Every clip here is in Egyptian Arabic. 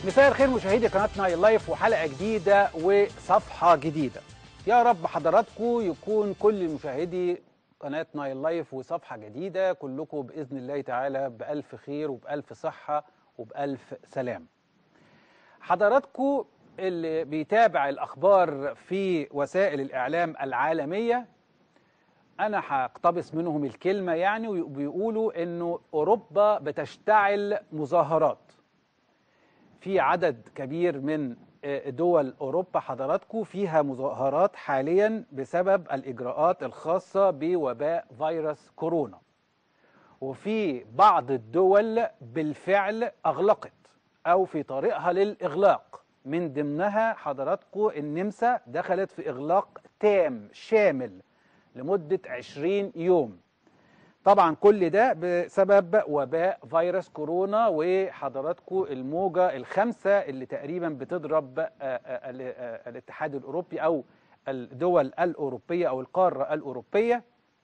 مساء الخير مشاهدي قناه نايل لايف وحلقه جديده وصفحه جديده يا رب حضراتكم يكون كل مشاهدي قناه نايل لايف وصفحه جديده كلكم باذن الله تعالى بالف خير وبالف صحه وبالف سلام حضراتكم اللي بيتابع الاخبار في وسائل الاعلام العالميه انا هقتبس منهم الكلمه يعني وبيقولوا انه اوروبا بتشتعل مظاهرات في عدد كبير من دول اوروبا حضراتكم فيها مظاهرات حاليا بسبب الاجراءات الخاصه بوباء فيروس كورونا وفي بعض الدول بالفعل اغلقت او في طريقها للاغلاق من ضمنها حضراتكم النمسا دخلت في اغلاق تام شامل لمده 20 يوم طبعا كل ده بسبب وباء فيروس كورونا وحضراتكم الموجة الخامسة اللي تقريبا بتضرب الاتحاد الأوروبي أو الدول الأوروبية أو القارة الأوروبية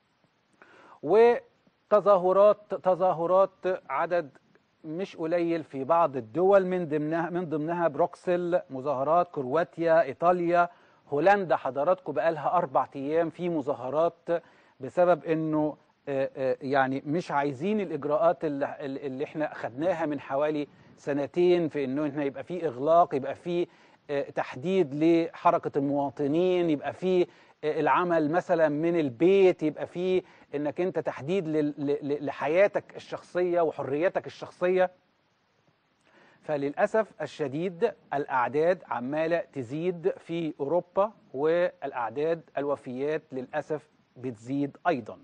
وتظاهرات تظاهرات عدد مش قليل في بعض الدول من ضمنها من ضمنها بروكسل مظاهرات كرواتيا ايطاليا هولندا حضراتكم بقالها اربع ايام في مظاهرات بسبب انه يعني مش عايزين الاجراءات اللي, اللي احنا اخذناها من حوالي سنتين في انه احنا يبقى في اغلاق يبقى في تحديد لحركه المواطنين يبقى في العمل مثلا من البيت يبقى في انك انت تحديد لحياتك الشخصيه وحريتك الشخصيه فللاسف الشديد الاعداد عماله تزيد في اوروبا والاعداد الوفيات للاسف بتزيد ايضا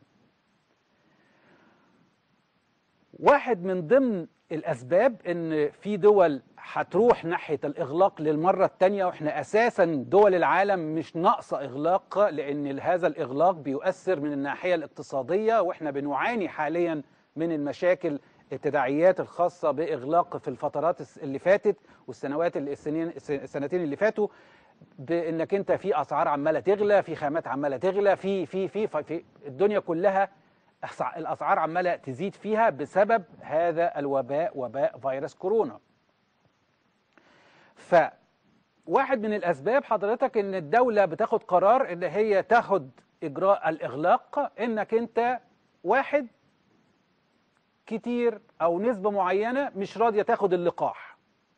واحد من ضمن الاسباب ان في دول هتروح ناحيه الاغلاق للمره الثانيه واحنا اساسا دول العالم مش ناقصه اغلاق لان هذا الاغلاق بيؤثر من الناحيه الاقتصاديه واحنا بنعاني حاليا من المشاكل التداعيات الخاصه باغلاق في الفترات اللي فاتت والسنوات اللي السنين السنتين اللي فاتوا بانك انت في اسعار عماله تغلى في خامات عماله تغلى في في في في الدنيا كلها الاسعار عماله تزيد فيها بسبب هذا الوباء وباء فيروس كورونا. ف واحد من الاسباب حضرتك ان الدوله بتاخد قرار ان هي تاخد اجراء الاغلاق انك انت واحد كتير او نسبه معينه مش راضيه تاخد اللقاح.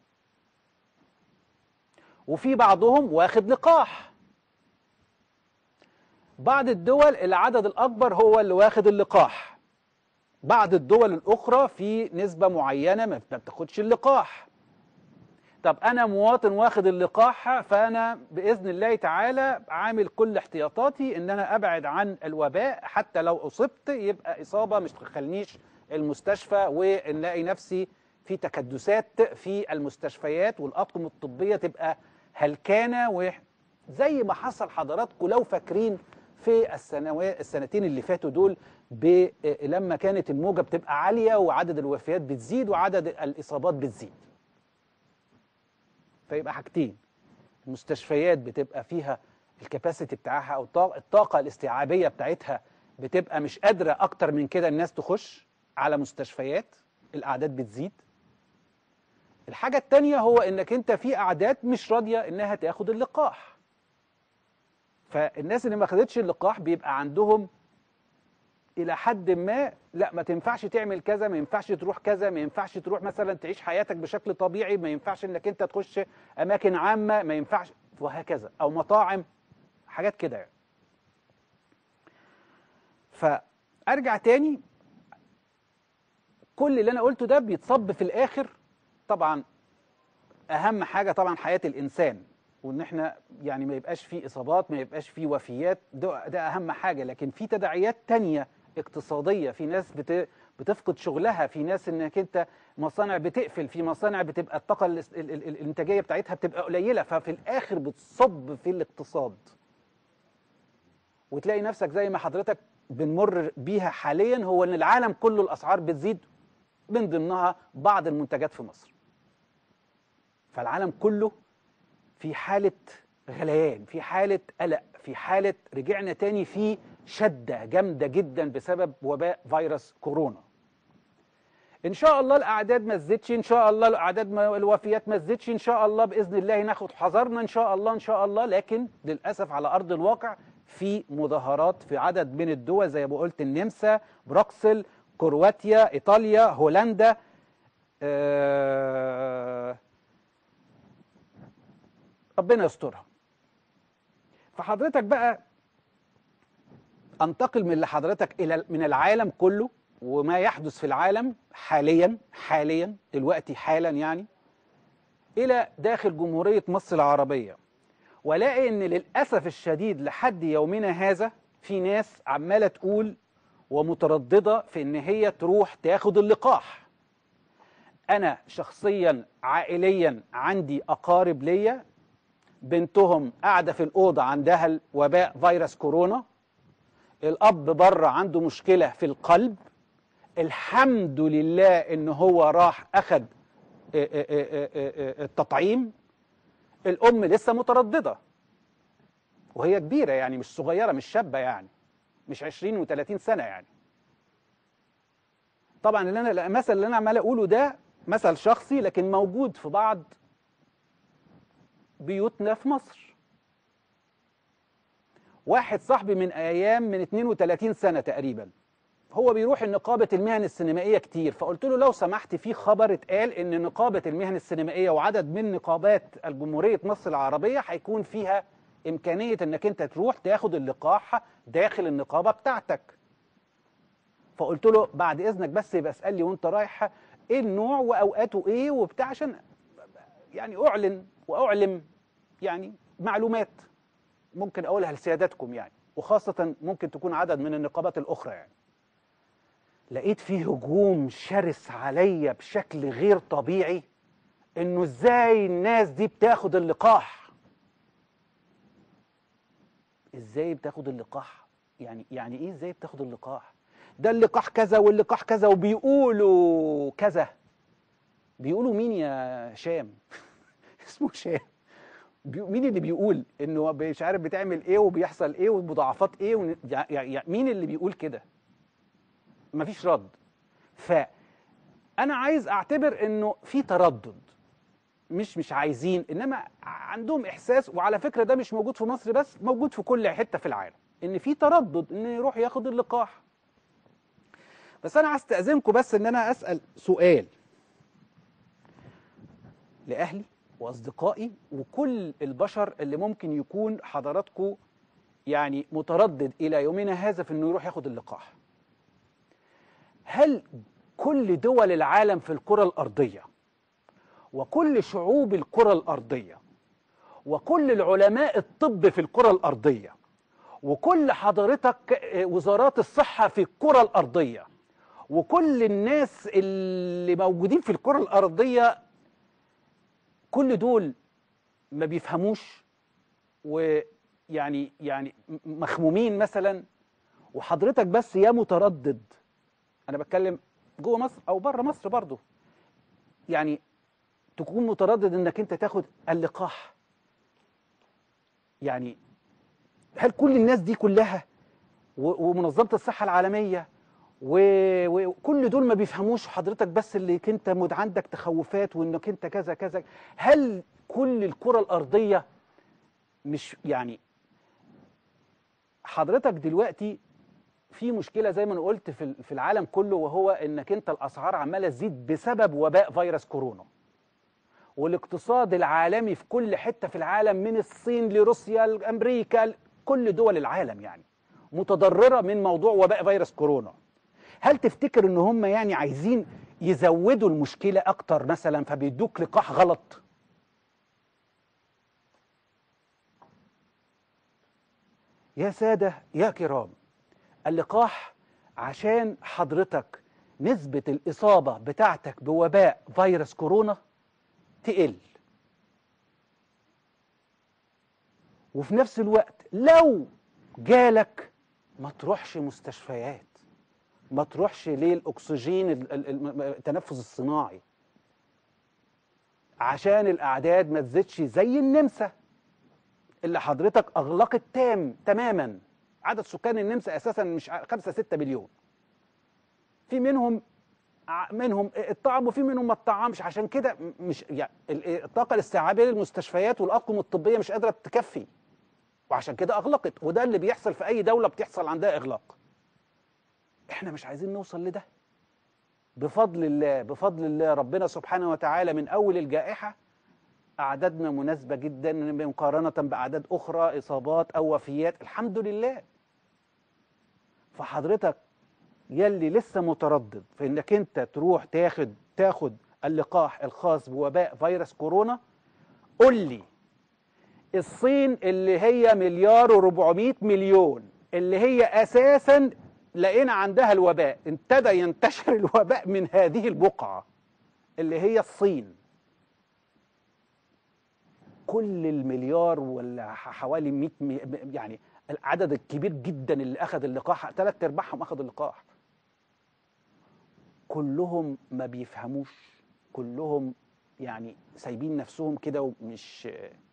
وفي بعضهم واخد لقاح. بعض الدول العدد الأكبر هو اللي واخد اللقاح بعض الدول الأخرى في نسبة معينة ما بتاخدش اللقاح طب أنا مواطن واخد اللقاح فأنا بإذن الله تعالى عامل كل احتياطاتي إن أنا أبعد عن الوباء حتى لو أصبت يبقى إصابة مش تدخلنيش المستشفى ونلاقي نفسي في تكدسات في المستشفيات والأطقم الطبية تبقى هلكانة وزي ما حصل حضراتكم لو فاكرين في السنوات السنتين اللي فاتوا دول لما كانت الموجة بتبقى عالية وعدد الوفيات بتزيد وعدد الإصابات بتزيد فيبقى حاجتين المستشفيات بتبقى فيها الكباسيتي بتاعها أو الطاقة الاستيعابية بتاعتها بتبقى مش قادرة أكتر من كده الناس تخش على مستشفيات الأعداد بتزيد الحاجة التانية هو إنك أنت في أعداد مش راضية إنها تاخد اللقاح فالناس اللي ما خدتش اللقاح بيبقى عندهم الى حد ما لا ما تنفعش تعمل كذا ما ينفعش تروح كذا ما ينفعش تروح مثلا تعيش حياتك بشكل طبيعي ما ينفعش انك انت تخش اماكن عامه ما ينفعش وهكذا او مطاعم حاجات كده يعني. فارجع تاني كل اللي انا قلته ده بيتصب في الاخر طبعا اهم حاجه طبعا حياه الانسان وان احنا يعني ما يبقاش فيه اصابات ما يبقاش فيه وفيات ده, ده اهم حاجه لكن في تداعيات تانية اقتصاديه في ناس بت بتفقد شغلها في ناس انك انت مصانع بتقفل في مصانع بتبقى الطاقه الانتاجيه بتاعتها بتبقى قليله ففي الاخر بتصب في الاقتصاد وتلاقي نفسك زي ما حضرتك بنمر بيها حاليا هو ان العالم كله الاسعار بتزيد من ضمنها بعض المنتجات في مصر فالعالم كله في حالة غليان في حالة قلق في حالة رجعنا تاني في شدة جامدة جدا بسبب وباء فيروس كورونا ان شاء الله الاعداد ما تزيدش ان شاء الله الاعداد ما الوفيات ما تزيدش ان شاء الله باذن الله ناخد حذرنا ان شاء الله ان شاء الله لكن للاسف على ارض الواقع في مظاهرات في عدد من الدول زي ما قلت النمسا بروكسل كرواتيا ايطاليا هولندا آه ربنا يسترها فحضرتك بقى انتقل من لحضرتك الى من العالم كله وما يحدث في العالم حاليا حاليا دلوقتي حالا يعني الى داخل جمهوريه مصر العربيه والاقي ان للاسف الشديد لحد يومنا هذا في ناس عماله تقول ومتردده في ان هي تروح تاخد اللقاح انا شخصيا عائليا عندي اقارب ليا بنتهم قاعده في الاوضه عندها الوباء فيروس كورونا الاب بره عنده مشكله في القلب الحمد لله ان هو راح اخد التطعيم الام لسه متردده وهي كبيره يعني مش صغيره مش شابه يعني مش 20 و30 سنه يعني طبعا اللي انا المثل اللي انا عمال اقوله ده مثل شخصي لكن موجود في بعض بيوتنا في مصر واحد صاحبي من ايام من 32 سنه تقريبا هو بيروح نقابه المهن السينمائيه كتير فقلت له لو سمحت في خبر اتقال ان نقابه المهن السينمائيه وعدد من نقابات الجمهوريه مصر العربيه هيكون فيها امكانيه انك انت تروح تاخد اللقاح داخل النقابه بتاعتك فقلت له بعد اذنك بس يبقى اسال لي وانت رايح ايه النوع واوقاته ايه وبتاع عشان يعني اعلن واعلم يعني معلومات ممكن اقولها لسيادتكم يعني وخاصه ممكن تكون عدد من النقابات الاخرى يعني لقيت فيه هجوم شرس عليا بشكل غير طبيعي انه ازاي الناس دي بتاخد اللقاح ازاي بتاخد اللقاح يعني يعني ايه ازاي بتاخد اللقاح ده اللقاح كذا واللقاح كذا وبيقولوا كذا بيقولوا مين يا شام اسمه شام مين اللي بيقول انه مش عارف بتعمل ايه وبيحصل ايه والمضاعفات ايه ون... يعني مين اللي بيقول كده مفيش رد فانا عايز اعتبر انه في تردد مش مش عايزين انما عندهم احساس وعلى فكره ده مش موجود في مصر بس موجود في كل حته في العالم ان في تردد ان يروح ياخد اللقاح بس انا هستاذنكم بس ان انا اسال سؤال لاهلي واصدقائي وكل البشر اللي ممكن يكون حضراتكم يعني متردد الى يومنا هذا في انه يروح ياخد اللقاح هل كل دول العالم في الكره الارضيه وكل شعوب الكره الارضيه وكل العلماء الطب في الكره الارضيه وكل حضرتك وزارات الصحه في الكره الارضيه وكل الناس اللي موجودين في الكره الارضيه كل دول ما بيفهموش ويعني يعني مخمومين مثلا وحضرتك بس يا متردد انا بتكلم جوه مصر او بره مصر برضه يعني تكون متردد انك انت تاخد اللقاح يعني هل كل الناس دي كلها ومنظمه الصحه العالميه وكل دول ما بيفهموش حضرتك بس اللي انت مد عندك تخوفات وانك انت كذا كذا هل كل الكره الارضيه مش يعني حضرتك دلوقتي في مشكله زي ما انا قلت في في العالم كله وهو انك انت الاسعار عماله تزيد بسبب وباء فيروس كورونا والاقتصاد العالمي في كل حته في العالم من الصين لروسيا لامريكا كل دول العالم يعني متضرره من موضوع وباء فيروس كورونا هل تفتكر ان هم يعني عايزين يزودوا المشكله اكتر مثلا فبيدوك لقاح غلط يا ساده يا كرام اللقاح عشان حضرتك نسبة الإصابة بتاعتك بوباء فيروس كورونا تقل وفي نفس الوقت لو جالك ما تروحش مستشفيات ما تروحش ليه الأكسجين التنفس الصناعي عشان الأعداد ما تزيدش زي النمسا اللي حضرتك أغلقت تام تماما عدد سكان النمسا اساسا مش 5 6 مليون في منهم ع- منهم الطعم وفي منهم ما اتطعمش عشان كده م- مش يعني ال- الطاقه الاستيعابيه للمستشفيات والاطقم الطبيه مش قادره تكفي وعشان كده اغلقت وده اللي بيحصل في اي دوله بتحصل عندها اغلاق احنا مش عايزين نوصل لده بفضل الله بفضل الله ربنا سبحانه وتعالى من اول الجائحه اعدادنا مناسبه جدا مقارنه باعداد اخرى اصابات او وفيات الحمد لله فحضرتك يلي لسه متردد في انك انت تروح تاخد تاخد اللقاح الخاص بوباء فيروس كورونا قول لي الصين اللي هي مليار و400 مليون اللي هي اساسا لقينا عندها الوباء ابتدى ينتشر الوباء من هذه البقعه اللي هي الصين كل المليار ولا ح- حوالي 100 مي- يعني العدد الكبير جدا اللي اخذ اللقاح ثلاث ارباعهم اخذوا اللقاح كلهم ما بيفهموش كلهم يعني سايبين نفسهم كده ومش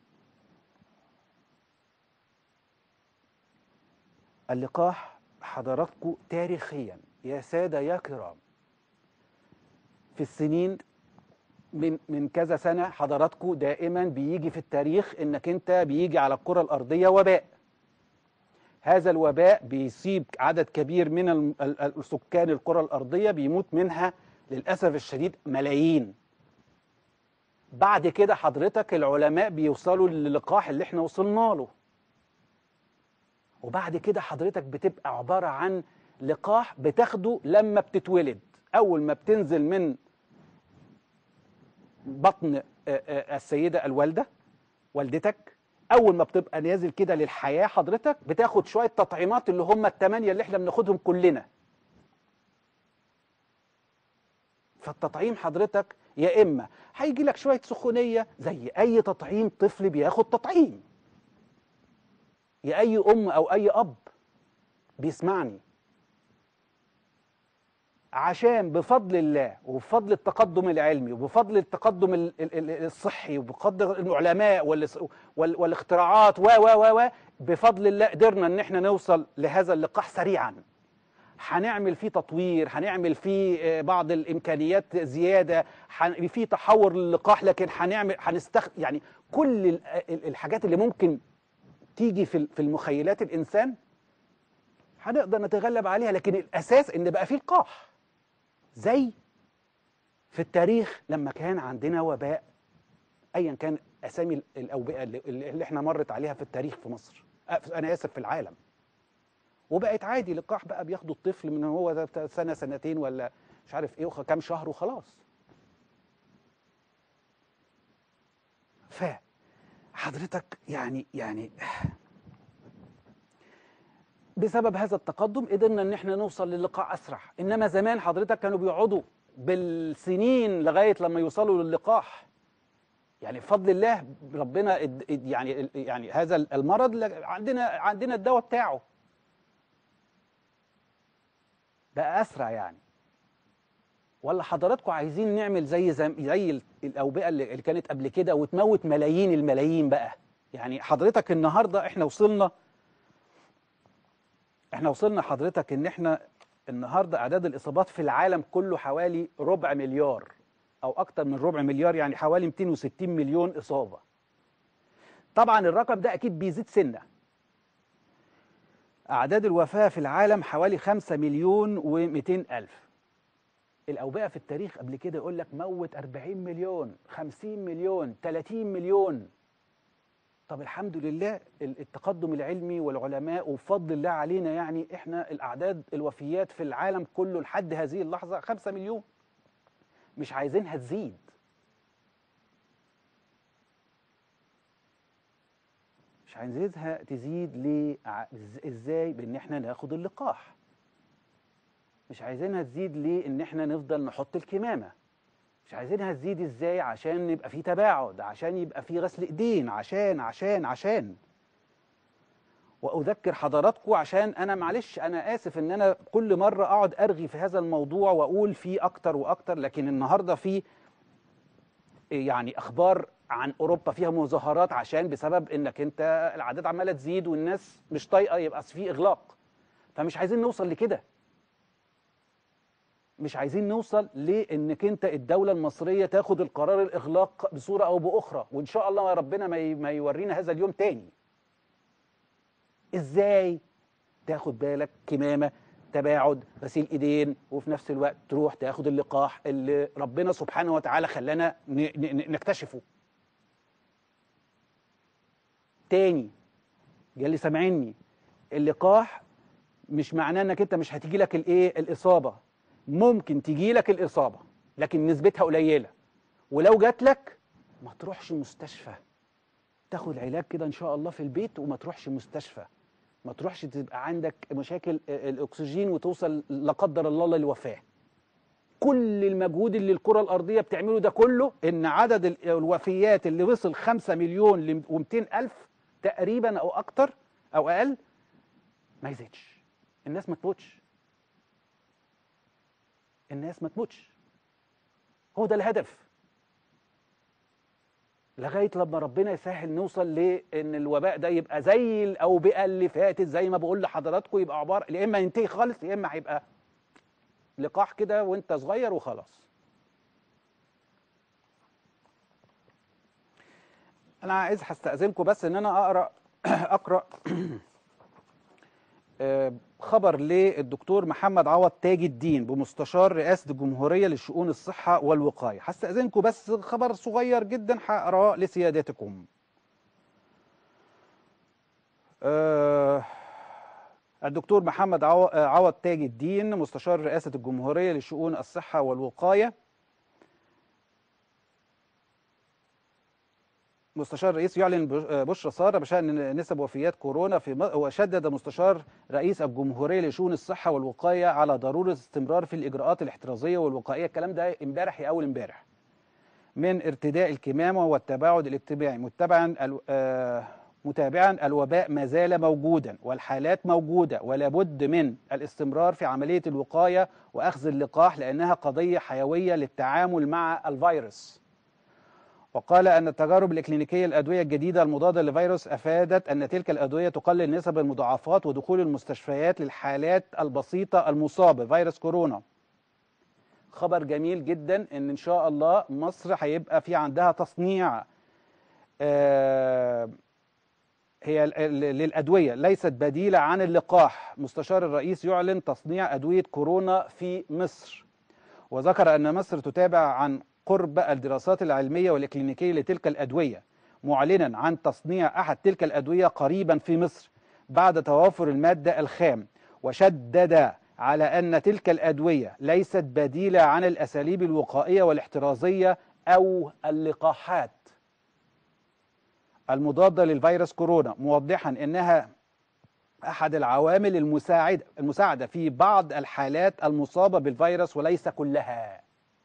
اللقاح حضراتكم تاريخيا يا سادة يا كرام في السنين من من كذا سنة حضراتكم دائما بيجي في التاريخ انك انت بيجي على الكرة الأرضية وباء هذا الوباء بيصيب عدد كبير من الم- ال- ال- سكان الكرة الأرضية بيموت منها للأسف الشديد ملايين بعد كده حضرتك العلماء بيوصلوا للقاح اللي احنا وصلنا له وبعد كده حضرتك بتبقى عبارة عن لقاح بتاخده لما بتتولد أول ما بتنزل من بطن آه، آه، السيدة الوالدة والدتك أول ما بتبقى نازل كده للحياة حضرتك بتاخد شوية تطعيمات اللي هم التمانية اللي احنا بناخدهم كلنا فالتطعيم حضرتك يا إما هيجي لك شوية سخونية زي أي تطعيم طفل بياخد تطعيم يا أي أم أو أي أب بيسمعني عشان بفضل الله وبفضل التقدم العلمي وبفضل التقدم ال- ال- ال- الصحي وبقدر العلماء والاس- وال- والاختراعات و و و و بفضل الله قدرنا ان احنا نوصل لهذا اللقاح سريعا هنعمل فيه تطوير هنعمل فيه آه، بعض الامكانيات زياده هن- في تحور للقاح لكن هنعمل هنستخ يعني كل ال- ال- الحاجات اللي ممكن تيجي في ال- في المخيلات الانسان هنقدر نتغلب عليها لكن الاساس ان بقى فيه لقاح زي في التاريخ لما كان عندنا وباء ايا كان اسامي ال- الاوبئه اللي, اللي احنا مرت عليها في التاريخ في مصر آه، انا اسف في العالم وبقت عادي لقاح بقى بياخدوا الطفل من هو ده سنه سنتين ولا مش عارف ايه وخ- كام شهر وخلاص ف حضرتك يعني يعني بسبب هذا التقدم قدرنا ان احنا نوصل للقاح اسرع انما زمان حضرتك كانوا بيقعدوا بالسنين لغايه لما يوصلوا للقاح يعني بفضل الله ربنا اد- اد- يعني يعني هذا المرض ل- عندنا عندنا الدواء بتاعه بقى اسرع يعني ولا حضراتكم عايزين نعمل زي زي, زي ال- الاوبئه اللي اللي كانت قبل كده وتموت ملايين الملايين بقى يعني حضرتك النهارده احنا وصلنا احنا وصلنا حضرتك ان احنا النهارده اعداد الاصابات في العالم كله حوالي ربع مليار او اكتر من ربع مليار يعني حوالي 260 مليون اصابه طبعا الرقم ده اكيد بيزيد سنه اعداد الوفاه في العالم حوالي 5 مليون و200 الف الاوبئه في التاريخ قبل كده يقول لك موت 40 مليون 50 مليون 30 مليون طب الحمد لله ال- التقدم العلمي والعلماء وبفضل الله علينا يعني احنا الاعداد الوفيات في العالم كله لحد هذه اللحظه 5 مليون مش عايزينها تزيد مش عايزينها تزيد ليه ع- إز- ازاي بان احنا ناخد اللقاح مش عايزينها تزيد ليه ان احنا نفضل نحط الكمامه مش عايزينها تزيد ازاي عشان يبقى في تباعد عشان يبقى في غسل ايدين عشان عشان عشان واذكر حضراتكم عشان انا معلش انا اسف ان انا كل مره اقعد ارغي في هذا الموضوع واقول فيه اكتر واكتر لكن النهارده في يعني اخبار عن اوروبا فيها مظاهرات عشان بسبب انك انت الاعداد عماله تزيد والناس مش طايقه يبقى في اغلاق فمش عايزين نوصل لكده مش عايزين نوصل لانك انت الدوله المصريه تاخد القرار الاغلاق بصوره او باخرى وان شاء الله ربنا ما ي- ما يورينا هذا اليوم تاني ازاي تاخد بالك كمامه تباعد غسيل ايدين وفي نفس الوقت تروح تاخد اللقاح اللي ربنا سبحانه وتعالى خلانا ن- ن- نكتشفه تاني يا اللي سامعيني اللقاح مش معناه انك انت مش هتيجي لك الايه الاصابه ممكن تيجي لك الاصابه لكن نسبتها قليله ولو جات لك ما تروحش مستشفى تاخد علاج كده ان شاء الله في البيت وما تروحش مستشفى ما تروحش تبقى عندك مشاكل آه، الاكسجين وتوصل لا قدر الله للوفاه كل المجهود اللي الكره الارضيه بتعمله ده كله ان عدد ال- الوفيات اللي وصل 5 مليون و200 الف تقريبا او اكتر او اقل ما يزيدش الناس ما تموتش الناس ما تموتش هو ده الهدف لغايه لما ربنا يسهل نوصل لان الوباء ده يبقى زي الاوبئه اللي فاتت زي ما بقول لحضراتكم يبقى عباره يا اما ينتهي خالص يا اما هيبقى لقاح كده وانت صغير وخلاص انا عايز هستاذنكم بس ان انا اقرا اقرا آه، خبر للدكتور محمد عوض تاج الدين بمستشار رئاسة الجمهورية لشؤون الصحة والوقاية هستأذنكم بس خبر صغير جدا هقراه لسيادتكم آه، الدكتور محمد عو- آه، عوض تاج الدين مستشار رئاسة الجمهورية لشؤون الصحة والوقاية مستشار الرئيس يعلن بش- بشرى سارة بشأن نسب وفيات كورونا في م- وشدد مستشار رئيس الجمهورية لشؤون الصحة والوقاية على ضرورة الاستمرار في الإجراءات الاحترازية والوقائية الكلام ده امبارح يا أول امبارح من ارتداء الكمامة والتباعد الاجتماعي متبعا ال- آه، متابعا الوباء ما زال موجودا والحالات موجودة ولا بد من الاستمرار في عملية الوقاية وأخذ اللقاح لأنها قضية حيوية للتعامل مع الفيروس وقال أن التجارب الإكلينيكية الأدوية الجديدة المضادة للفيروس أفادت أن تلك الأدوية تقلل نسب المضاعفات ودخول المستشفيات للحالات البسيطة المصابة بفيروس كورونا خبر جميل جدا ان ان شاء الله مصر هيبقى في عندها تصنيع آه، هي ال- ال- للادويه ليست بديله عن اللقاح مستشار الرئيس يعلن تصنيع ادويه كورونا في مصر وذكر ان مصر تتابع عن قرب الدراسات العلميه والاكلينيكيه لتلك الادويه معلنا عن تصنيع احد تلك الادويه قريبا في مصر بعد توافر الماده الخام وشدد على ان تلك الادويه ليست بديله عن الاساليب الوقائيه والاحترازيه او اللقاحات المضاده للفيروس كورونا موضحا انها احد العوامل المساعده المساعده في بعض الحالات المصابه بالفيروس وليس كلها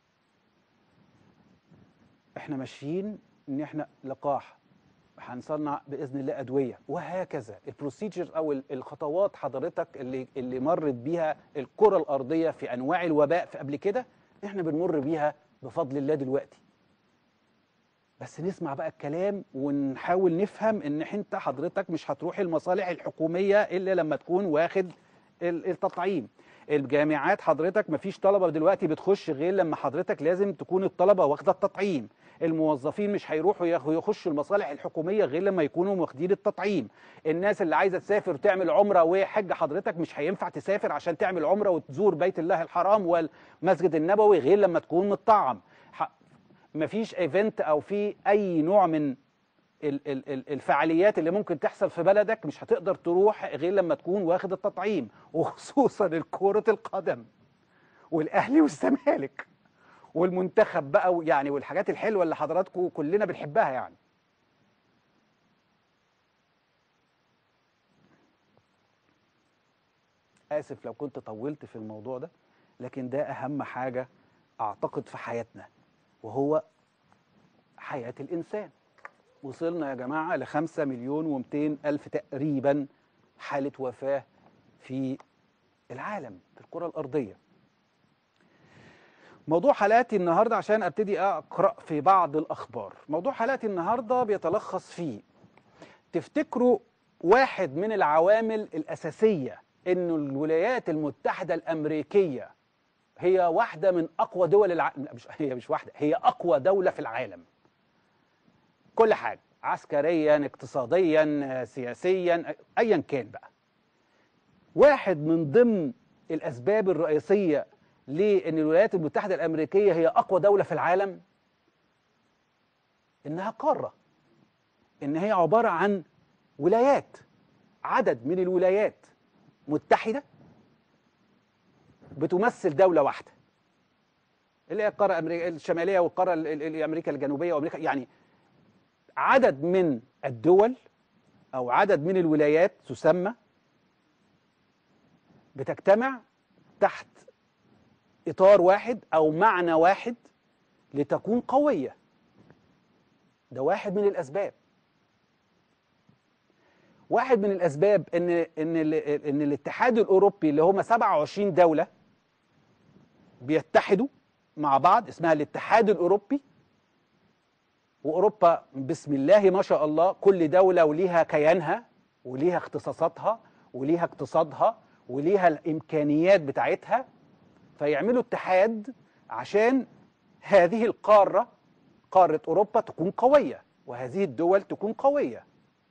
احنا ماشيين ان احنا لقاح هنصنع باذن الله ادويه وهكذا البروسيجر او ال- الخطوات حضرتك اللي اللي مرت بيها الكره الارضيه في انواع الوباء في قبل كده احنا بنمر بيها بفضل الله دلوقتي بس نسمع بقى الكلام ونحاول نفهم ان انت حضرتك مش هتروح المصالح الحكوميه الا لما تكون واخد ال- التطعيم الجامعات حضرتك مفيش طلبه دلوقتي بتخش غير لما حضرتك لازم تكون الطلبه واخده التطعيم الموظفين مش هيروحوا ياخ- يخشوا المصالح الحكوميه غير لما يكونوا واخدين التطعيم الناس اللي عايزه تسافر وتعمل عمره وحج حضرتك مش هينفع تسافر عشان تعمل عمره وتزور بيت الله الحرام والمسجد النبوي غير لما تكون متطعم ح- مفيش ايفنت او في اي نوع من ال- ال- ال- الفعاليات اللي ممكن تحصل في بلدك مش هتقدر تروح غير لما تكون واخد التطعيم وخصوصا كرة القدم والاهلي والزمالك والمنتخب بقى يعني والحاجات الحلوه اللي حضراتكم كلنا بنحبها يعني اسف لو كنت طولت في الموضوع ده لكن ده اهم حاجه اعتقد في حياتنا وهو حياه الانسان وصلنا يا جماعه لخمسة مليون ومئتين الف تقريبا حاله وفاه في العالم في الكره الارضيه موضوع حلقاتي النهارده عشان ابتدي اقرا في بعض الاخبار موضوع حلقتي النهارده بيتلخص في تفتكروا واحد من العوامل الاساسيه انه الولايات المتحده الامريكيه هي واحدة من أقوى دول العالم مش هي مش واحدة هي أقوى دولة في العالم كل حاجة عسكريا اقتصاديا سياسيا أيا كان بقى واحد من ضمن الأسباب الرئيسية لأن الولايات المتحدة الأمريكية هي أقوى دولة في العالم إنها قارة إن هي عبارة عن ولايات عدد من الولايات متحدة بتمثل دولة واحدة اللي هي القارة الأمريكية الشمالية والقارة ال- ال- الأمريكا الجنوبية وأمريكا يعني عدد من الدول أو عدد من الولايات تسمى بتجتمع تحت إطار واحد أو معنى واحد لتكون قوية ده واحد من الأسباب واحد من الأسباب إن إن ال- إن الاتحاد الأوروبي اللي هم 27 دولة بيتحدوا مع بعض اسمها الاتحاد الأوروبي وأوروبا بسم الله ما شاء الله كل دولة وليها كيانها وليها اختصاصاتها وليها اقتصادها وليها الإمكانيات بتاعتها فيعملوا اتحاد عشان هذه القارة قارة أوروبا تكون قوية وهذه الدول تكون قوية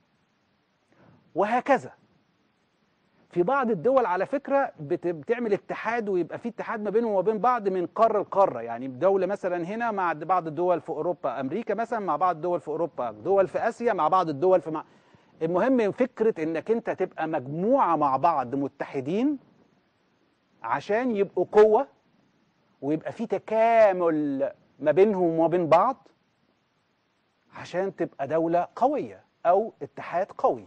وهكذا في بعض الدول على فكرة بت- بتعمل اتحاد ويبقى في اتحاد ما بينهم وبين بعض من قارة لقارة يعني دولة مثلا هنا مع بعض الدول في أوروبا أمريكا مثلا مع بعض الدول في أوروبا دول في آسيا مع بعض الدول في مع... المهم فكرة انك انت تبقى مجموعة مع بعض متحدين عشان يبقوا قوة ويبقى في تكامل ما بينهم وما بين بعض عشان تبقى دولة قوية أو اتحاد قوي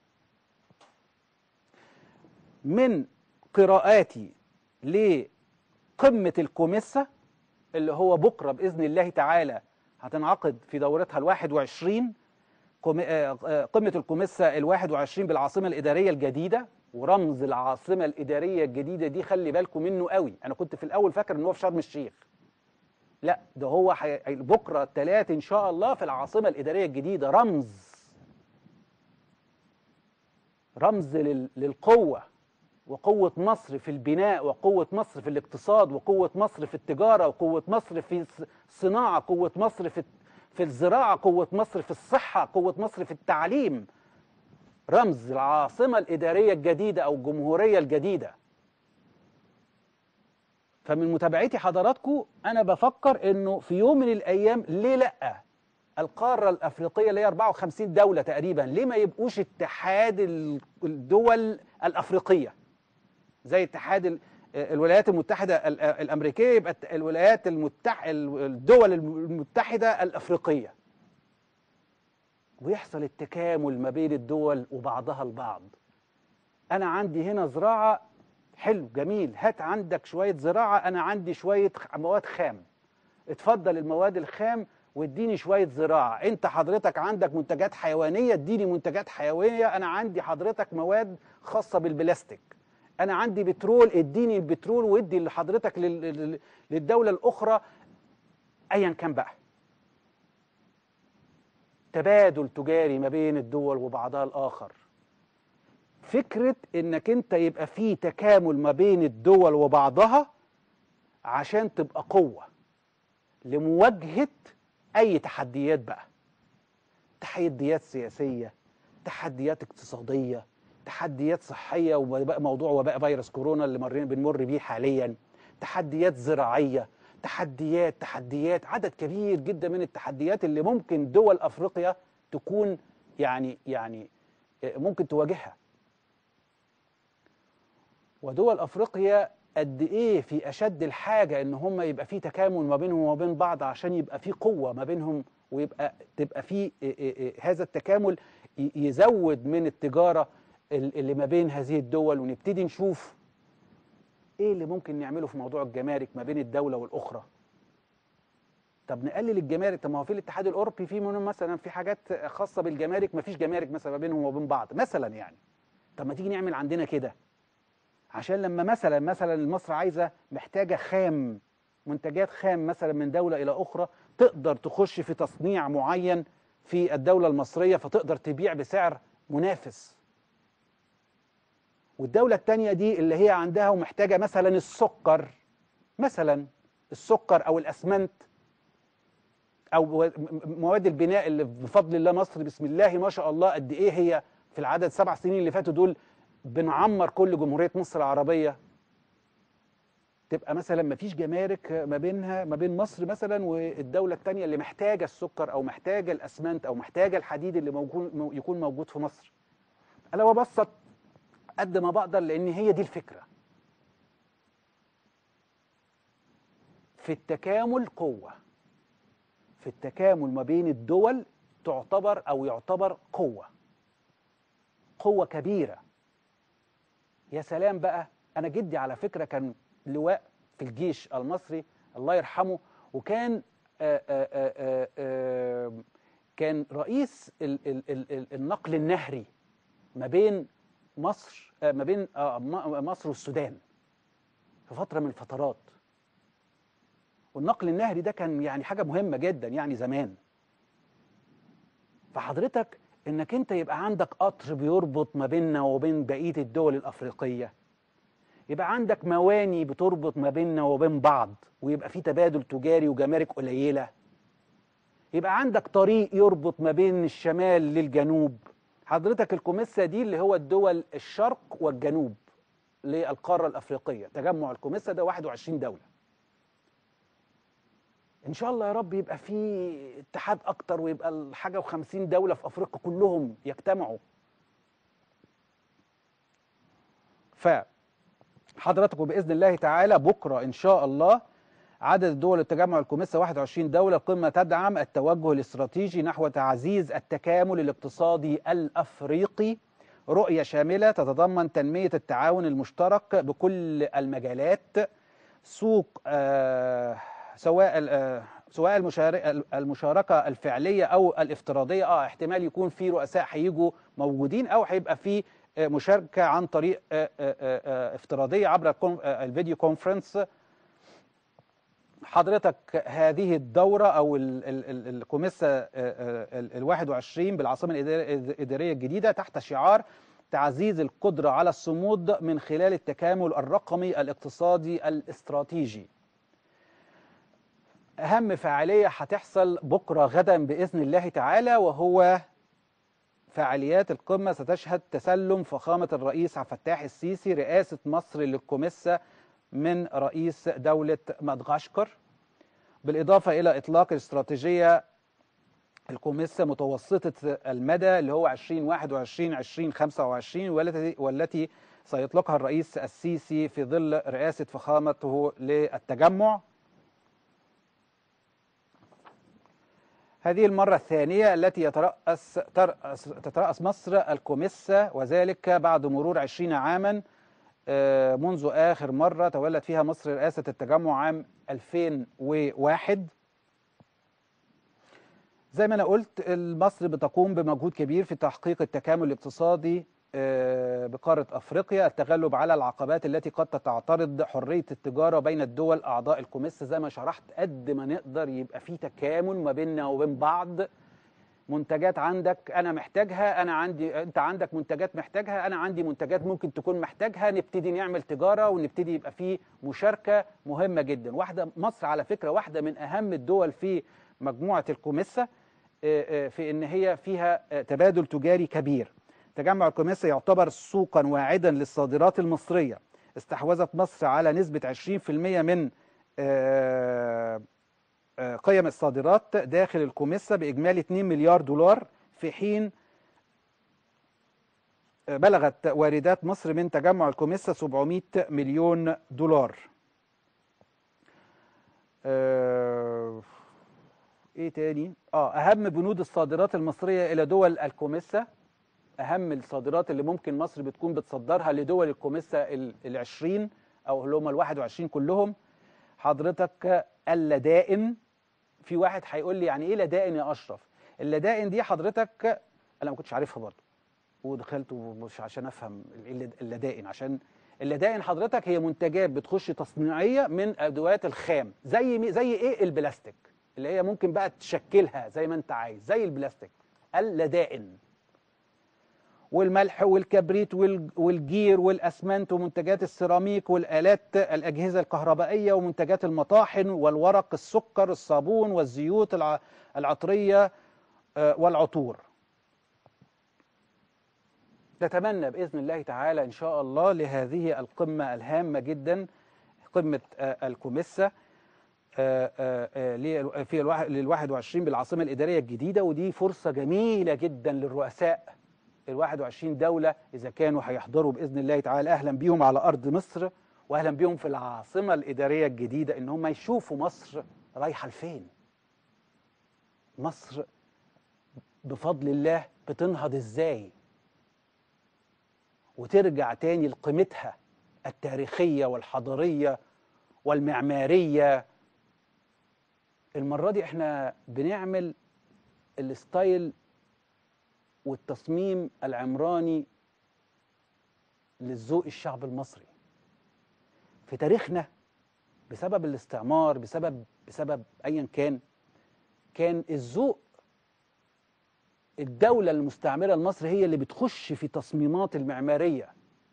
من قراءاتي لقمة الكوميسا اللي هو بكرة بإذن الله تعالى هتنعقد في دورتها الواحد وعشرين قمة الكوميسا الواحد وعشرين بالعاصمة الإدارية الجديدة ورمز العاصمة الإدارية الجديدة دي خلي بالكم منه قوي أنا كنت في الأول فاكر إن هو في شرم الشيخ لا ده هو حي... بكرة الثلاث إن شاء الله في العاصمة الإدارية الجديدة رمز رمز لل... للقوة وقوة مصر في البناء وقوة مصر في الاقتصاد وقوة مصر في التجارة وقوة مصر في الصناعة قوة مصر في في الزراعة قوة مصر في الصحة قوة مصر في التعليم رمز العاصمة الإدارية الجديدة أو الجمهورية الجديدة فمن متابعتي حضراتكم أنا بفكر إنه في يوم من الأيام ليه لأ القارة الأفريقية اللي هي 54 دولة تقريبا ليه ما يبقوش اتحاد الدول الأفريقية زي اتحاد الولايات المتحدة الأمريكية يبقى الولايات المتح... الدول المتحدة الأفريقية ويحصل التكامل ما بين الدول وبعضها البعض أنا عندي هنا زراعة حلو جميل هات عندك شوية زراعة أنا عندي شوية مواد خام اتفضل المواد الخام واديني شوية زراعة انت حضرتك عندك منتجات حيوانية اديني منتجات حيوانية انا عندي حضرتك مواد خاصة بالبلاستيك انا عندي بترول اديني البترول وادي لحضرتك للدولة الاخرى ايا كان بقى تبادل تجاري ما بين الدول وبعضها الاخر فكرة انك انت يبقى في تكامل ما بين الدول وبعضها عشان تبقى قوة لمواجهة اي تحديات بقى تحديات سياسية تحديات اقتصادية تحديات صحية وبقى موضوع وباء فيروس كورونا اللي مرين بنمر بيه حاليا تحديات زراعية تحديات تحديات عدد كبير جدا من التحديات اللي ممكن دول افريقيا تكون يعني يعني ممكن تواجهها ودول افريقيا قد ايه في اشد الحاجه ان هم يبقى في تكامل ما بينهم وما بين بعض عشان يبقى في قوه ما بينهم ويبقى تبقى في هذا التكامل يزود من التجاره اللي ما بين هذه الدول ونبتدي نشوف ايه اللي ممكن نعمله في موضوع الجمارك ما بين الدوله والاخرى طب نقلل الجمارك طب ما هو في الاتحاد الاوروبي في منهم مثلا في حاجات خاصه بالجمارك ما فيش جمارك مثلا ما بينهم وبين بعض مثلا يعني طب ما تيجي نعمل عندنا كده عشان لما مثلا مثلا مصر عايزه محتاجه خام منتجات خام مثلا من دوله الى اخرى تقدر تخش في تصنيع معين في الدوله المصريه فتقدر تبيع بسعر منافس والدوله الثانيه دي اللي هي عندها ومحتاجه مثلا السكر مثلا السكر او الاسمنت او مواد البناء اللي بفضل الله مصر بسم الله ما شاء الله قد ايه هي في العدد سبع سنين اللي فاتوا دول بنعمر كل جمهوريه مصر العربيه تبقى مثلا ما فيش جمارك ما بينها ما بين مصر مثلا والدوله الثانيه اللي محتاجه السكر او محتاجه الاسمنت او محتاجه الحديد اللي موجود يكون موجود في مصر انا ببسط قد ما بقدر لان هي دي الفكره في التكامل قوه في التكامل ما بين الدول تعتبر او يعتبر قوه قوه كبيره يا سلام بقى انا جدي على فكره كان لواء في الجيش المصري الله يرحمه وكان آآ آآ آآ كان رئيس ال ال ال النقل النهري ما بين مصر ما بين مصر والسودان في فتره من الفترات والنقل النهري ده كان يعني حاجه مهمه جدا يعني زمان فحضرتك انك انت يبقى عندك قطر بيربط ما بيننا وبين بقيه الدول الافريقيه يبقى عندك مواني بتربط ما بيننا وبين بعض ويبقى في تبادل تجاري وجمارك قليله يبقى عندك طريق يربط ما بين الشمال للجنوب حضرتك الكوميسا دي اللي هو الدول الشرق والجنوب للقاره الافريقيه تجمع الكوميسا ده 21 دوله ان شاء الله يا رب يبقى في اتحاد اكتر ويبقى الحاجه و50 دوله في افريقيا كلهم يجتمعوا ف حضراتكم باذن الله تعالى بكره ان شاء الله عدد الدول التجمع الكوميسا 21 دوله القمه تدعم التوجه الاستراتيجي نحو تعزيز التكامل الاقتصادي الافريقي رؤيه شامله تتضمن تنميه التعاون المشترك بكل المجالات سوق آه سواء سواء المشاركه الفعليه او الافتراضيه اه احتمال يكون في رؤساء هيجوا موجودين او هيبقى في مشاركه عن طريق افتراضيه عبر الفيديو كونفرنس حضرتك هذه الدوره او الكوميسا ال 21 بالعاصمه الاداريه الجديده تحت شعار تعزيز القدره على الصمود من خلال التكامل الرقمي الاقتصادي الاستراتيجي أهم فعالية هتحصل بكرة غدا بإذن الله تعالى وهو فعاليات القمة ستشهد تسلم فخامة الرئيس عبد الفتاح السيسي رئاسة مصر للكوميسا من رئيس دولة مدغشقر بالإضافة إلى إطلاق الاستراتيجية الكوميسا متوسطة المدى اللي هو 2021 2025 والتي والتي سيطلقها الرئيس السيسي في ظل رئاسة فخامته للتجمع هذه المرة الثانية التي يترأس ترأس تترأس مصر الكوميسا وذلك بعد مرور 20 عاما منذ آخر مرة تولت فيها مصر رئاسة التجمع عام 2001 زي ما أنا قلت مصر بتقوم بمجهود كبير في تحقيق التكامل الاقتصادي بقارة أفريقيا التغلب على العقبات التي قد تعترض حرية التجارة بين الدول أعضاء الكوميسا زي ما شرحت قد ما نقدر يبقى في تكامل ما بيننا وبين بعض منتجات عندك أنا محتاجها أنا عندي أنت عندك منتجات محتاجها أنا عندي منتجات ممكن تكون محتاجها نبتدي نعمل تجارة ونبتدي يبقى في مشاركة مهمة جدا واحدة مصر على فكرة واحدة من أهم الدول في مجموعة الكوميسا في إن هي فيها تبادل تجاري كبير تجمع الكوميسا يعتبر سوقا واعدا للصادرات المصرية استحوذت مصر على نسبة 20% من قيم الصادرات داخل الكوميسا بإجمالي 2 مليار دولار في حين بلغت واردات مصر من تجمع الكوميسا 700 مليون دولار ايه تاني اه اهم بنود الصادرات المصرية الى دول الكوميسا اهم الصادرات اللي ممكن مصر بتكون بتصدرها لدول الكوميسا ال20 او اللي هم ال21 كلهم حضرتك اللدائن في واحد هيقول لي يعني ايه لدائن يا اشرف اللدائن دي حضرتك انا ما كنتش عارفها برضه ودخلت مش عشان افهم اللدائن عشان اللدائن حضرتك هي منتجات بتخش تصنيعيه من ادوات الخام زي زي ايه البلاستيك اللي هي ممكن بقى تشكلها زي ما انت عايز زي البلاستيك اللدائن والملح والكبريت وال- والجير والاسمنت ومنتجات السيراميك والالات الاجهزه الكهربائيه ومنتجات المطاحن والورق السكر الصابون والزيوت الع- العطريه آه، والعطور نتمنى باذن الله تعالى ان شاء الله لهذه القمه الهامه جدا قمه آه، الكوميسا آه، آه، آه، لل- في الواحد- للواحد وعشرين بالعاصمة الإدارية الجديدة ودي فرصة جميلة جدا للرؤساء الواحد وعشرين دولة إذا كانوا هيحضروا بإذن الله تعالى أهلا بيهم على أرض مصر وأهلا بيهم في العاصمة الإدارية الجديدة إن هم يشوفوا مصر رايحة لفين مصر بفضل الله بتنهض إزاي وترجع تاني لقيمتها التاريخية والحضارية والمعمارية المرة دي احنا بنعمل الستايل والتصميم العمراني للذوق الشعب المصري في تاريخنا بسبب الاستعمار بسبب بسبب ايا كان كان الذوق الدولة المستعمرة لمصر هي اللي بتخش في تصميمات المعمارية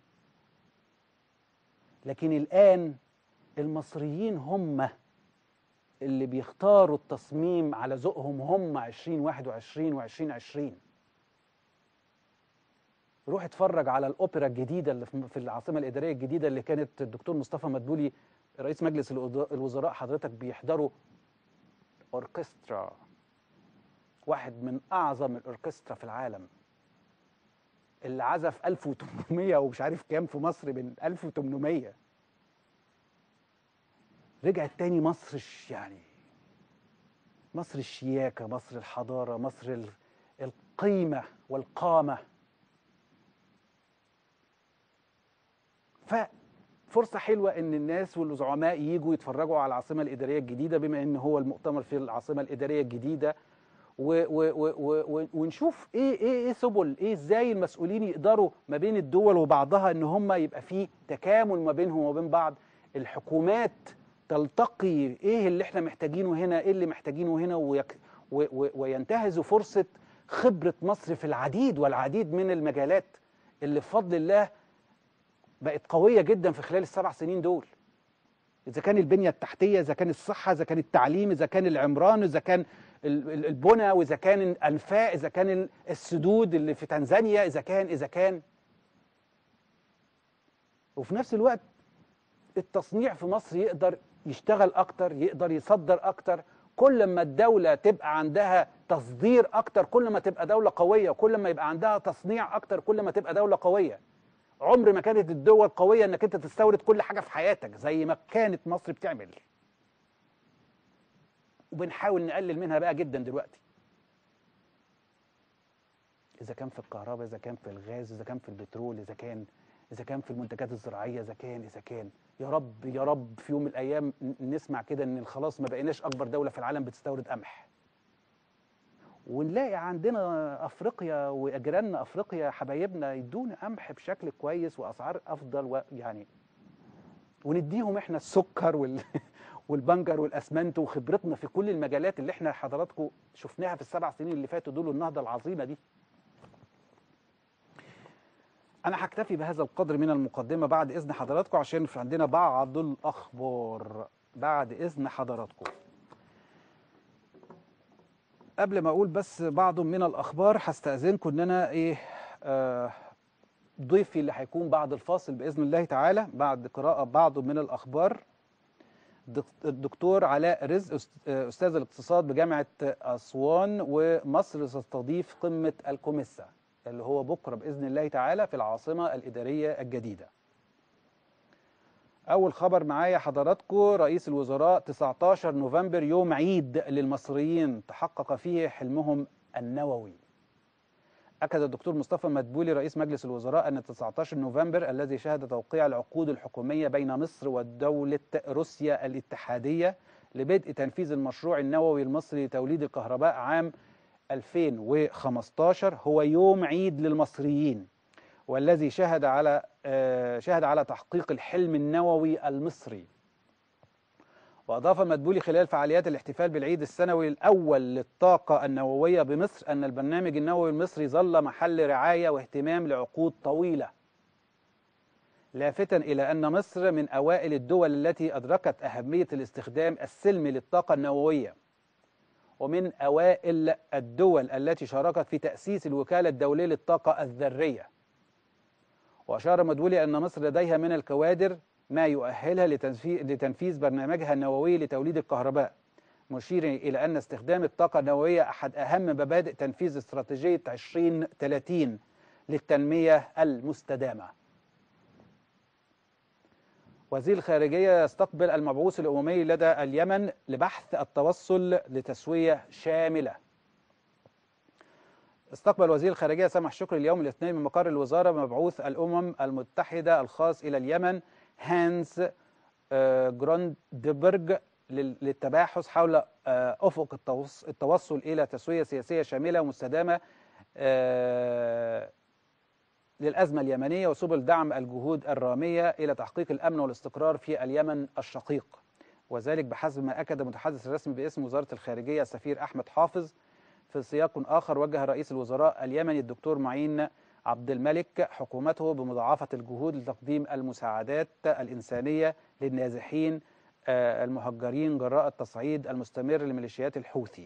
لكن الآن المصريين هم اللي بيختاروا التصميم على ذوقهم هم 2021 و2020 روح اتفرج على الاوبرا الجديده اللي في في العاصمه الاداريه الجديده اللي كانت الدكتور مصطفى مدبولي رئيس مجلس الوز- الوزراء حضرتك بيحضروا اوركسترا واحد من اعظم الاوركسترا في العالم اللي عزف 1800 ومش عارف كام في مصر من 1800 رجعت تاني مصر الش- يعني مصر الشياكة مصر الحضارة مصر ال- القيمة والقامة ففرصة حلوة إن الناس والزعماء يجوا يتفرجوا على العاصمة الإدارية الجديدة بما إن هو المؤتمر في العاصمة الإدارية الجديدة و و و و و ونشوف ايه ايه ايه سبل ايه ازاي المسؤولين يقدروا ما بين الدول وبعضها ان هم يبقى في تكامل ما بينهم وبين بعض الحكومات تلتقي ايه اللي احنا محتاجينه هنا ايه اللي محتاجينه هنا ويك و و وينتهزوا فرصة خبرة مصر في العديد والعديد من المجالات اللي بفضل الله بقت قوية جدا في خلال السبع سنين دول إذا كان البنية التحتية إذا كان الصحة إذا كان التعليم إذا كان العمران إذا كان ال- ال- البنى وإذا كان الأنفاق إذا كان ال- السدود اللي في تنزانيا إذا كان إذا كان وفي نفس الوقت التصنيع في مصر يقدر يشتغل أكتر يقدر يصدر أكتر كل ما الدولة تبقى عندها تصدير أكتر كل ما تبقى دولة قوية كل ما يبقى عندها تصنيع أكتر كل ما تبقى دولة قوية عمر ما كانت الدول قوية انك انت تستورد كل حاجة في حياتك زي ما كانت مصر بتعمل وبنحاول نقلل منها بقى جدا دلوقتي اذا كان في الكهرباء اذا كان في الغاز اذا كان في البترول اذا كان اذا كان في المنتجات الزراعيه اذا كان اذا كان يا رب يا رب في يوم من الايام ن- نسمع كده ان خلاص ما بقيناش اكبر دوله في العالم بتستورد قمح ونلاقي عندنا افريقيا واجيراننا افريقيا حبايبنا يدونا قمح بشكل كويس واسعار افضل ويعني ونديهم احنا السكر وال والبنجر والاسمنت وخبرتنا في كل المجالات اللي احنا حضراتكم شفناها في السبع سنين اللي فاتوا دول النهضه العظيمه دي. انا هكتفي بهذا القدر من المقدمه بعد اذن حضراتكم عشان في عندنا بعض الاخبار بعد اذن حضراتكم. قبل ما اقول بس بعض من الاخبار هستاذنكم ان انا ايه آه ضيفي اللي هيكون بعد الفاصل باذن الله تعالى بعد قراءه بعض من الاخبار دك- الدكتور علاء رزق أست- استاذ الاقتصاد بجامعه اسوان ومصر ستستضيف قمه الكوميسا اللي هو بكره باذن الله تعالى في العاصمه الاداريه الجديده. اول خبر معايا حضراتكم رئيس الوزراء 19 نوفمبر يوم عيد للمصريين تحقق فيه حلمهم النووي. أكد الدكتور مصطفى مدبولي رئيس مجلس الوزراء أن 19 نوفمبر الذي شهد توقيع العقود الحكومية بين مصر ودولة روسيا الاتحادية لبدء تنفيذ المشروع النووي المصري لتوليد الكهرباء عام 2015 هو يوم عيد للمصريين والذي شهد على آه، شهد على تحقيق الحلم النووي المصري وأضاف المدبولي خلال فعاليات الاحتفال بالعيد السنوي الأول للطاقة النووية بمصر أن البرنامج النووي المصري ظل محل رعاية واهتمام لعقود طويلة لافتا إلى أن مصر من أوائل الدول التي أدركت أهمية الاستخدام السلمي للطاقة النووية ومن أوائل الدول التي شاركت في تأسيس الوكالة الدولية للطاقة الذرية وأشار مدولي أن مصر لديها من الكوادر ما يؤهلها لتنفيذ برنامجها النووي لتوليد الكهرباء مشيرا إلى أن استخدام الطاقة النووية أحد أهم مبادئ تنفيذ استراتيجية 2030 للتنمية المستدامة وزير الخارجية يستقبل المبعوث الأممي لدى اليمن لبحث التوصل لتسوية شاملة استقبل وزير الخارجية سامح شكري اليوم الاثنين من مقر الوزارة مبعوث الأمم المتحدة الخاص إلى اليمن هانز جروندبرج للتباحث حول أفق التوصل إلى تسوية سياسية شاملة ومستدامة للأزمة اليمنية وسبل دعم الجهود الرامية إلى تحقيق الأمن والاستقرار في اليمن الشقيق وذلك بحسب ما أكد المتحدث الرسمي باسم وزارة الخارجية السفير أحمد حافظ في سياق آخر وجه رئيس الوزراء اليمني الدكتور معين عبد الملك حكومته بمضاعفة الجهود لتقديم المساعدات الإنسانية للنازحين المهجرين جراء التصعيد المستمر لميليشيات الحوثي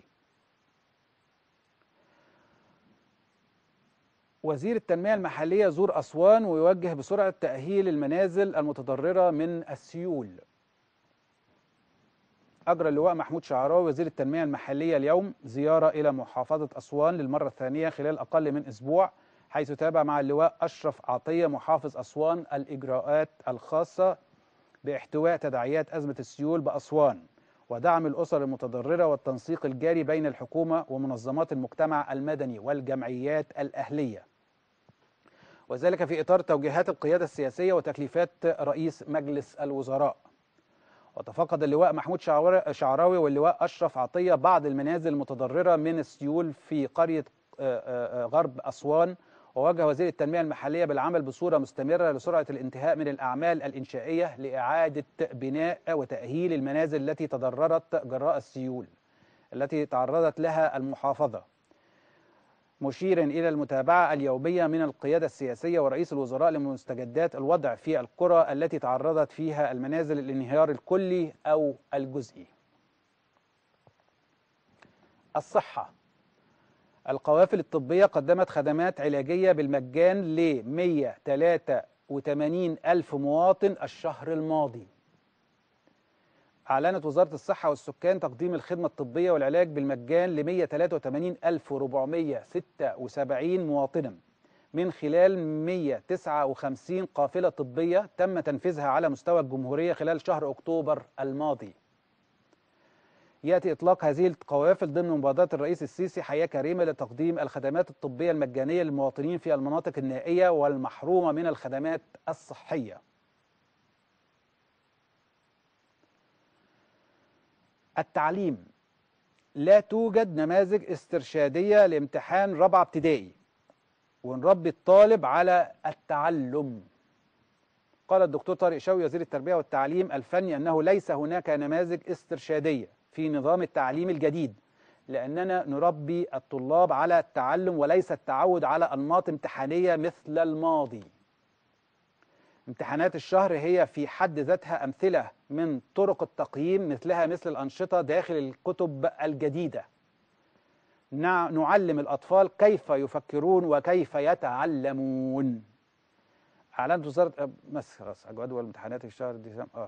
وزير التنمية المحلية زور أسوان ويوجه بسرعة تأهيل المنازل المتضررة من السيول أجرى اللواء محمود شعراوي وزير التنمية المحلية اليوم زيارة إلى محافظة أسوان للمرة الثانية خلال أقل من أسبوع حيث تابع مع اللواء أشرف عطية محافظ أسوان الإجراءات الخاصة باحتواء تداعيات أزمة السيول بأسوان ودعم الأسر المتضررة والتنسيق الجاري بين الحكومة ومنظمات المجتمع المدني والجمعيات الأهلية وذلك في إطار توجيهات القيادة السياسية وتكليفات رئيس مجلس الوزراء وتفقد اللواء محمود شعراوي واللواء أشرف عطية بعض المنازل المتضررة من السيول في قرية غرب أسوان ووجه وزير التنمية المحلية بالعمل بصورة مستمرة لسرعة الانتهاء من الأعمال الإنشائية لإعادة بناء وتأهيل المنازل التي تضررت جراء السيول التي تعرضت لها المحافظة مشيرا إلى المتابعة اليومية من القيادة السياسية ورئيس الوزراء لمستجدات الوضع في القرى التي تعرضت فيها المنازل الانهيار الكلي أو الجزئي الصحة القوافل الطبية قدمت خدمات علاجية بالمجان ل 183 ألف مواطن الشهر الماضي أعلنت وزارة الصحة والسكان تقديم الخدمة الطبية والعلاج بالمجان ل 183 ألف 476 مواطنا من خلال 159 قافلة طبية تم تنفيذها على مستوى الجمهورية خلال شهر أكتوبر الماضي ياتي اطلاق هذه القوافل ضمن مبادره الرئيس السيسي حياه كريمه لتقديم الخدمات الطبيه المجانيه للمواطنين في المناطق النائيه والمحرومه من الخدمات الصحيه. التعليم لا توجد نماذج استرشاديه لامتحان رابعه ابتدائي ونربي الطالب على التعلم. قال الدكتور طارق شوقي وزير التربيه والتعليم الفني انه ليس هناك نماذج استرشاديه في نظام التعليم الجديد لأننا نربي الطلاب على التعلم وليس التعود على أنماط امتحانية مثل الماضي امتحانات الشهر هي في حد ذاتها أمثلة من طرق التقييم مثلها مثل الأنشطة داخل الكتب الجديدة نعلم الأطفال كيف يفكرون وكيف يتعلمون أعلنت وزارة بس خلاص جدول امتحانات الشهر ديسمبر اه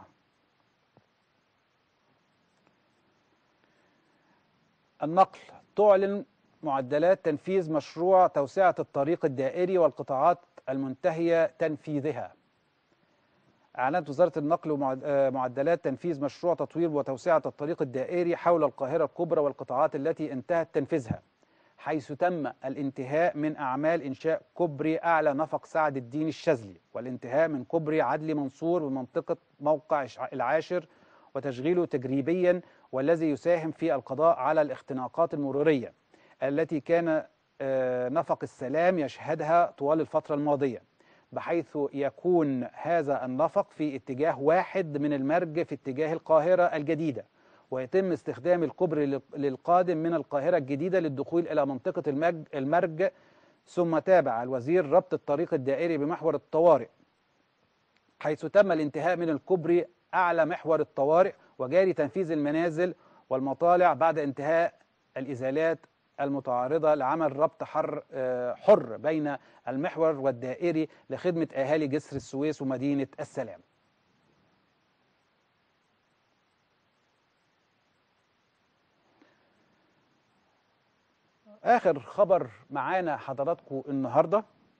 النقل تعلن معدلات تنفيذ مشروع توسعة الطريق الدائري والقطاعات المنتهية تنفيذها أعلنت وزارة النقل معدلات تنفيذ مشروع تطوير وتوسعة الطريق الدائري حول القاهرة الكبرى والقطاعات التي انتهت تنفيذها حيث تم الانتهاء من أعمال إنشاء كوبري أعلى نفق سعد الدين الشاذلي والانتهاء من كوبري عدلي منصور بمنطقة موقع العاشر وتشغيله تجريبيا والذي يساهم في القضاء على الاختناقات المرورية التي كان نفق السلام يشهدها طوال الفترة الماضية بحيث يكون هذا النفق في اتجاه واحد من المرج في اتجاه القاهرة الجديدة ويتم استخدام الكوبري للقادم من القاهرة الجديدة للدخول إلى منطقة المرج ثم تابع الوزير ربط الطريق الدائري بمحور الطوارئ حيث تم الانتهاء من الكوبري أعلى محور الطوارئ وجاري تنفيذ المنازل والمطالع بعد انتهاء الإزالات المتعارضة لعمل ربط حر حر بين المحور والدائري لخدمة أهالي جسر السويس ومدينة السلام آخر خبر معانا حضراتكم النهاردة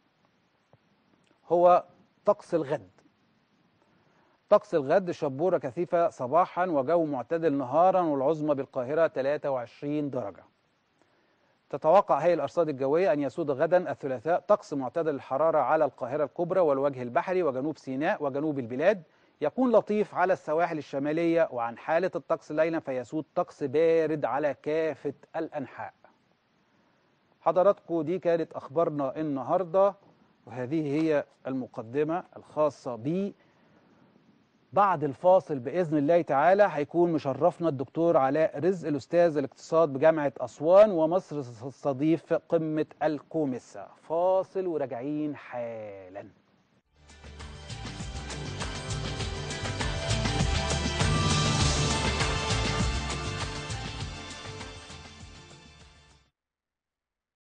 هو طقس الغد طقس الغد شبورة كثيفة صباحا وجو معتدل نهارا والعظمى بالقاهرة 23 درجة تتوقع هيئة الأرصاد الجوية أن يسود غدا الثلاثاء طقس معتدل الحرارة على القاهرة الكبرى والوجه البحري وجنوب سيناء وجنوب البلاد يكون لطيف على السواحل الشمالية وعن حالة الطقس ليلا فيسود طقس بارد على كافة الأنحاء حضراتكم دي كانت أخبارنا النهاردة وهذه هي المقدمة الخاصة بي بعد الفاصل بإذن الله تعالى هيكون مشرفنا الدكتور علاء رزق الأستاذ الاقتصاد بجامعة أسوان ومصر تستضيف قمة الكوميسا فاصل وراجعين حالاً